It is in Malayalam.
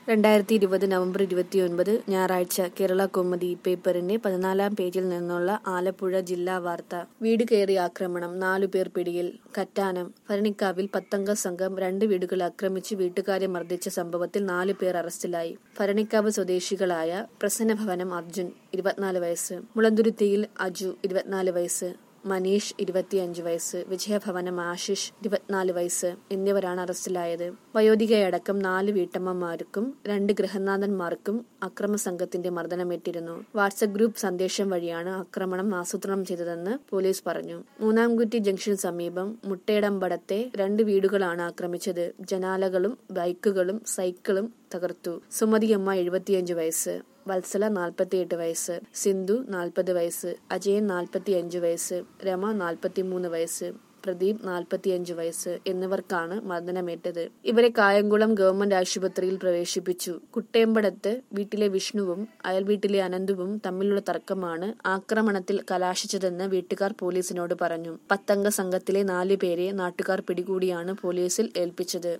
രണ്ടായിരത്തി ഇരുപത് നവംബർ ഇരുപത്തിയൊൻപത് ഞായറാഴ്ച കേരള കൗമുദി പേപ്പറിന്റെ പതിനാലാം പേജിൽ നിന്നുള്ള ആലപ്പുഴ ജില്ലാ വാർത്ത വീട് കയറി ആക്രമണം നാലുപേർ പിടിയിൽ കറ്റാനം ഭരണിക്കാവിൽ പത്തംഗ സംഘം രണ്ട് വീടുകൾ ആക്രമിച്ച് വീട്ടുകാരെ മർദ്ദിച്ച സംഭവത്തിൽ നാലു പേർ അറസ്റ്റിലായി ഭരണിക്കാവ് സ്വദേശികളായ പ്രസന്നഭവനം അർജുൻ ഇരുപത്തിനാല് വയസ്സ് മുളന്തുരുത്തിയിൽ അജു ഇരുപത്തിനാല് വയസ്സ് മനീഷ് ഇരുപത്തിയഞ്ച് വയസ്സ് വിജയഭവനം ആശിഷ് ഇരുപത്തിനാല് വയസ്സ് എന്നിവരാണ് അറസ്റ്റിലായത് വയോധികയടക്കം നാല് വീട്ടമ്മമാർക്കും രണ്ട് ഗൃഹനാഥന്മാർക്കും അക്രമ സംഘത്തിന്റെ മർദ്ദനമേറ്റിരുന്നു വാട്സപ്പ് ഗ്രൂപ്പ് സന്ദേശം വഴിയാണ് ആക്രമണം ആസൂത്രണം ചെയ്തതെന്ന് പോലീസ് പറഞ്ഞു മൂന്നാംകുറ്റി ജംഗ്ഷന് സമീപം മുട്ടേടമ്പടത്തെ രണ്ട് വീടുകളാണ് ആക്രമിച്ചത് ജനാലകളും ബൈക്കുകളും സൈക്കിളും തകർത്തു സുമതിയമ്മ എഴുപത്തിയഞ്ച് വയസ്സ് വത്സല നാൽപ്പത്തിയെട്ട് വയസ്സ് സിന്ധു നാൽപ്പത് വയസ്സ് അജയൻ നാൽപ്പത്തിയഞ്ച് വയസ്സ് രമ നാൽപ്പത്തിമൂന്ന് വയസ്സ് പ്രദീപ് നാൽപ്പത്തിയഞ്ച് വയസ്സ് എന്നിവർക്കാണ് മർദ്ദനമേറ്റത് ഇവരെ കായംകുളം ഗവൺമെന്റ് ആശുപത്രിയിൽ പ്രവേശിപ്പിച്ചു കുട്ടേമ്പടത്ത് വീട്ടിലെ വിഷ്ണുവും അയൽവീട്ടിലെ അനന്തുവും തമ്മിലുള്ള തർക്കമാണ് ആക്രമണത്തിൽ കലാശിച്ചതെന്ന് വീട്ടുകാർ പോലീസിനോട് പറഞ്ഞു പത്തംഗ സംഘത്തിലെ നാല് പേരെ നാട്ടുകാർ പിടികൂടിയാണ് പോലീസിൽ ഏൽപ്പിച്ചത്